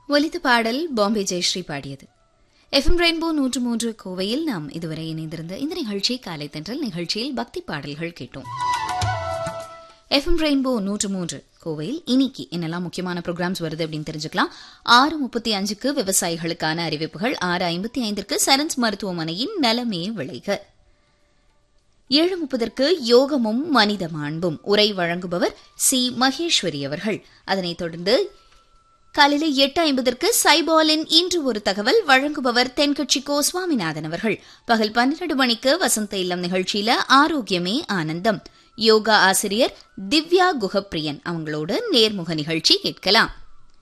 ஒலித்த பாடல் பாம்பே ஜெயஸ்ரீ பாடியது எஃப்எம் ரெயின்போ நூற்று மூன்று கோவையில் நாம் இதுவரை இணைந்திருந்த இந்த நிகழ்ச்சி காலை தென்றல் நிகழ்ச்சியில் பக்தி பாடல்கள் கேட்டோம் எஃப்எம் ரெயின்போ நூற்று மூன்று கோவையில் இன்னைக்கு என்னெல்லாம் முக்கியமான ப்ரோக்ராம்ஸ் வருது அப்படின்னு தெரிஞ்சுக்கலாம் ஆறு முப்பத்தி அஞ்சுக்கு விவசாயிகளுக்கான அறிவிப்புகள் ஆறு ஐம்பத்தி ஐந்திற்கு சரன்ஸ் மருத்துவமனையின் நலமே விளைக ஏழு முப்பதற்கு யோகமும் மனித மாண்பும் உரை வழங்குபவர் சி மகேஸ்வரி அவர்கள் அதனைத் தொடர்ந்து காலையில எட்டு ஐம்பதற்கு சைபாலின் இன்று ஒரு தகவல் வழங்குபவர் தென்கட்சி கோ சுவாமிநாதன் அவர்கள் பகல் பன்னிரண்டு மணிக்கு வசந்த இல்லம் நிகழ்ச்சியில ஆரோக்கியமே ஆனந்தம் யோகா ஆசிரியர் திவ்யா குகப்பிரியன் அவங்களோட நேர்முக நிகழ்ச்சி கேட்கலாம்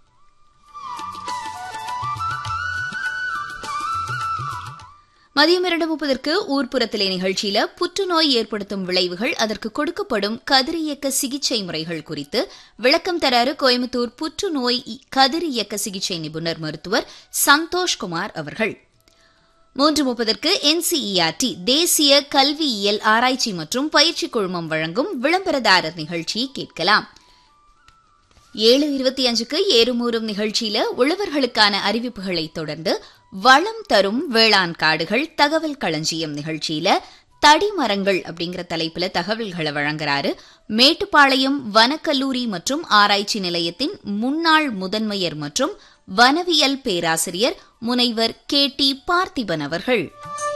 மதியம் இரண்டு முப்பதற்கு ஊர்ப்புறத்திலே நிகழ்ச்சியில புற்றுநோய் ஏற்படுத்தும் விளைவுகள் அதற்கு கொடுக்கப்படும் கதிரியக்க சிகிச்சை முறைகள் குறித்து விளக்கம் தராறு கோயம்புத்தூர் புற்றுநோய் கதிரியக்க சிகிச்சை நிபுணர் மருத்துவர் சந்தோஷ்குமார் அவர்கள் மூன்று முப்பதற்கு என்சிஇஆர்டி தேசிய கல்வியியல் ஆராய்ச்சி மற்றும் பயிற்சி குழுமம் வழங்கும் விளம்பரதாரர் நிகழ்ச்சி கேட்கலாம் ஏழு இருபத்தி அஞ்சுக்கு ஏறுமூறும் நிகழ்ச்சியில உழவர்களுக்கான அறிவிப்புகளை தொடர்ந்து வளம் தரும் வேளாண் காடுகள் தகவல் களஞ்சியம் நிகழ்ச்சியில தடிமரங்கள் அப்படிங்கிற தலைப்புல தகவல்களை வழங்குறாரு மேட்டுப்பாளையம் வனக்கல்லூரி மற்றும் ஆராய்ச்சி நிலையத்தின் முன்னாள் முதன்மையர் மற்றும் வனவியல் பேராசிரியர் முனைவர் கே டி பார்த்திபன் அவர்கள்